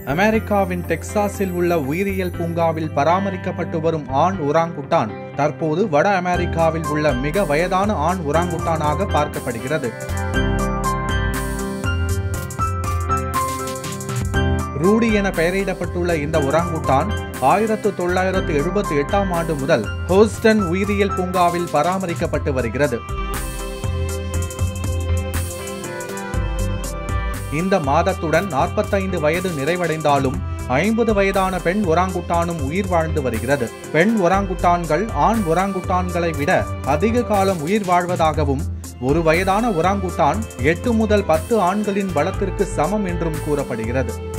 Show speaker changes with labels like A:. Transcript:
A: அமெரிக்காவின் டெக்சாஸில் உள்ள உயிரியல் பூங்காவில் பராமரிக்கப்பட்டு வரும் ஆண் ஒராங்குட்டான் தற்போது வட அமெரிக்காவில் உள்ள மிக வயதான ஆண் ஒராங்குட்டானாக பார்க்கப்படுகிறது ரூடி என பெயரிடப்பட்டுள்ள இந்த ஒராங்குட்டான் ஆயிரத்து தொள்ளாயிரத்து எழுபத்தி எட்டாம் ஆண்டு முதல் ஹோஸ்டன் உயிரியல் பூங்காவில் பராமரிக்கப்பட்டு வருகிறது இந்த மாதத்துடன் நாற்பத்தைந்து வயது நிறைவடைந்தாலும் ஐம்பது வயதான பெண் ஒராங்குட்டானும் உயிர் வாழ்ந்து வருகிறது பெண் ஒராங்குட்டான்கள் ஆண் ஒராங்குட்டான்களை விட அதிக காலம் உயிர் வாழ்வதாகவும் ஒரு வயதான ஒராங்குட்டான் எட்டு முதல் பத்து ஆண்களின் பலத்திற்கு சமம் என்றும் கூறப்படுகிறது